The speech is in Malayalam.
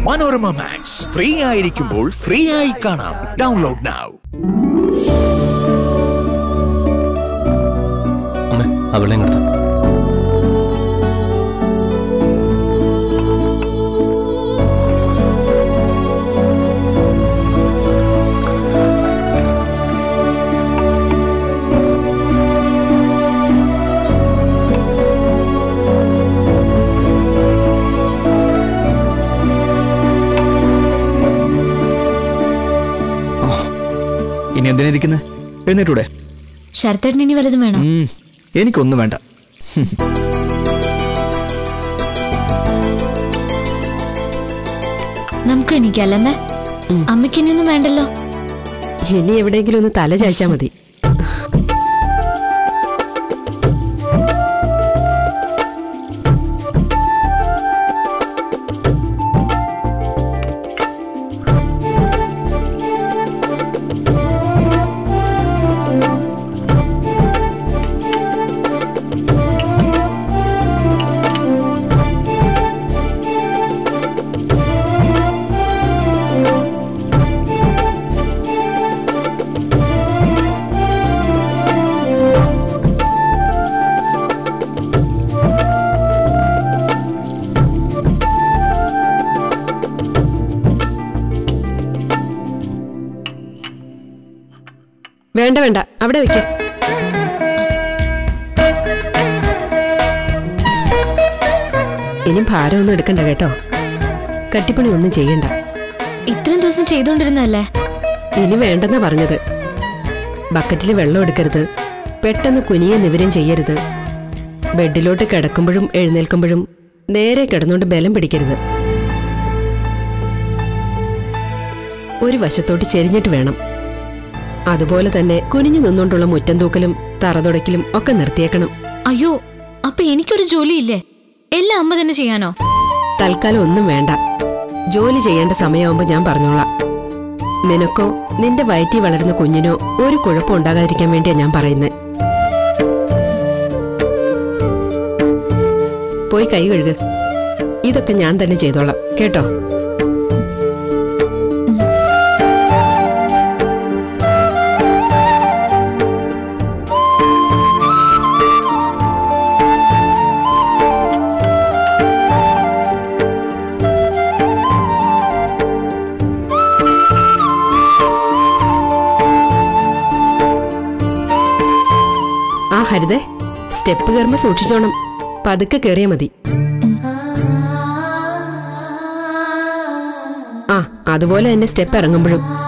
മനോരമ മാക്സ് ഫ്രീ ആയിരിക്കുമ്പോൾ ഫ്രീ ആയി കാണാം ഡൗൺലോഡ് നൗ അമ്മ അവളെ കൊടുത്തു ഇനി എന്തിനാ ഇരിക്കുന്നത് എഴുന്നേറ്റൂടെ ശരത്തേട്ടന് ഇനി വല്ലതും വേണം ഉം, എനിക്കൊന്നും വേണ്ട നമുക്ക് എണീക്കല്ലേ അമ്മയ്ക്ക് ഇനിയൊന്നും വേണ്ടല്ലോ ഇനി എവിടെയെങ്കിലും ഒന്ന് തല ചായച്ചാ മതി വേണ്ട വേണ്ട അവിടെ വെക്ക ഇനി ഭാരമൊന്നും എടുക്കണ്ട കേട്ടോ കട്ടിപ്പണി ഒന്നും ചെയ്യണ്ട ഇത്രയും ദിവസം ചെയ്തോണ്ടിരുന്നല്ലേ ഇനി വേണ്ടെന്നാ പറഞ്ഞത് ബക്കറ്റിൽ വെള്ളം എടുക്കരുത് പെട്ടെന്ന് കുനിയെ നിവരം ചെയ്യരുത് ബെഡിലോട്ട് കിടക്കുമ്പോഴും എഴുന്നേൽക്കുമ്പോഴും നേരെ കിടന്നുകൊണ്ട് ബലം പിടിക്കരുത് ഒരു വശത്തോട്ട് ചെരിഞ്ഞിട്ട് വേണം അതുപോലെ തന്നെ കുനിഞ്ഞു നിന്നുകൊണ്ടുള്ള മുറ്റം തൂക്കലും തറ തുടയ്ക്കലും ഒക്കെ നിർത്തിയേക്കണം അയ്യോ അപ്പൊ എനിക്കൊരു ജോലിയില്ലേ എല്ലാം അമ്മ തന്നെ ചെയ്യാനോ തൽക്കാലം ഒന്നും വേണ്ട ജോലി ചെയ്യേണ്ട സമയമാകുമ്പോൾ ഞാൻ പറഞ്ഞോളാം നിനക്കോ നിന്റെ വയറ്റിൽ വളരുന്ന കുഞ്ഞിനോ ഒരു കുഴപ്പം ഉണ്ടാകാതിരിക്കാൻ വേണ്ടിയാ ഞാൻ പറയുന്നത് പോയി കൈ കഴുക ഇതൊക്കെ ഞാൻ തന്നെ ചെയ്തോളാം കേട്ടോ ആ ഹരിതേ സ്റ്റെപ്പ് കയറുമ്പോ സൂക്ഷിച്ചോണം പതുക്കെ കയറിയാ മതി ആ അതുപോലെ തന്നെ സ്റ്റെപ്പ് ഇറങ്ങുമ്പോഴും